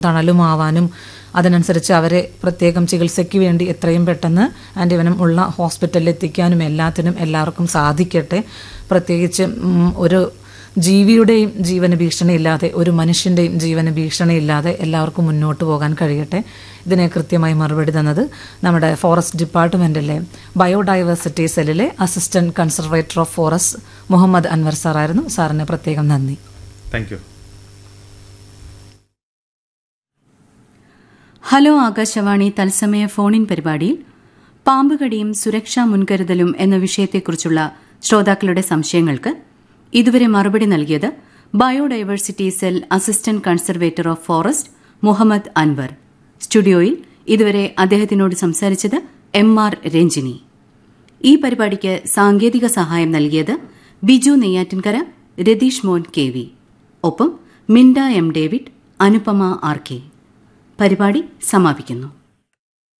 തണലുമാവാനും അതിനനുസരിച്ച് അവരെ പ്രത്യേകം ചികിത്സയ്ക്ക് വേണ്ടി എത്രയും പെട്ടെന്ന് ആൻറ്റിവനം ഉള്ള ഹോസ്പിറ്റലിൽ എത്തിക്കാനും എല്ലാത്തിനും എല്ലാവർക്കും സാധിക്കട്ടെ പ്രത്യേകിച്ച് ഉം, ഒരു ജീവിയുടെയും ജീവന് ഭീഷണിയില്ലാതെ ഒരു മനുഷ്യൻ്റെയും ജീവന് ഭീഷണിയില്ലാതെ എല്ലാവർക്കും മുന്നോട്ട് പോകാൻ കഴിയട്ടെ ഇതിനെ കൃത്യമായി മറുപടി തന്നത് നമ്മുടെ ഫോറസ്റ്റ് ഡിപ്പാർട്ട്മെൻറ്റിലെ ബയോഡൈവേഴ്സിറ്റി സെല്ലിലെ assistant conservator of forest Muhammad Anwar സാറായിരുന്നു സാറിന് പ്രത്യേകം നന്ദി താങ്ക് യു ഹലോ ആകാശവാണി തത്സമയ ഫോണിൻ പരിപാടിയിൽ പാമ്പുകടിയും സുരക്ഷാ മുൻകരുതലും എന്ന വിഷയത്തെക്കുറിച്ചുള്ള ശ്രോതാക്കളുടെ സംശയങ്ങൾക്ക് ഇതുവരെ മറുപടി നൽകിയത് biodiversity cell assistant conservator of forest Muhammad Anwar സ്റ്റുഡിയോയിൽ ഇതുവരെ അദ്ദേഹത്തിനോട് സംസാരിച്ചത് എം ആർ രഞ്ജിനി ഈ പരിപാടിക്ക് സാങ്കേതിക സഹായം നൽകിയത് ബിജു നെയ്യാറ്റിൻകര രതീഷ് മോൻ കെ വി ഒപ്പം Minda M David Anupama R K പരിപാടി സമാപിക്കുന്നു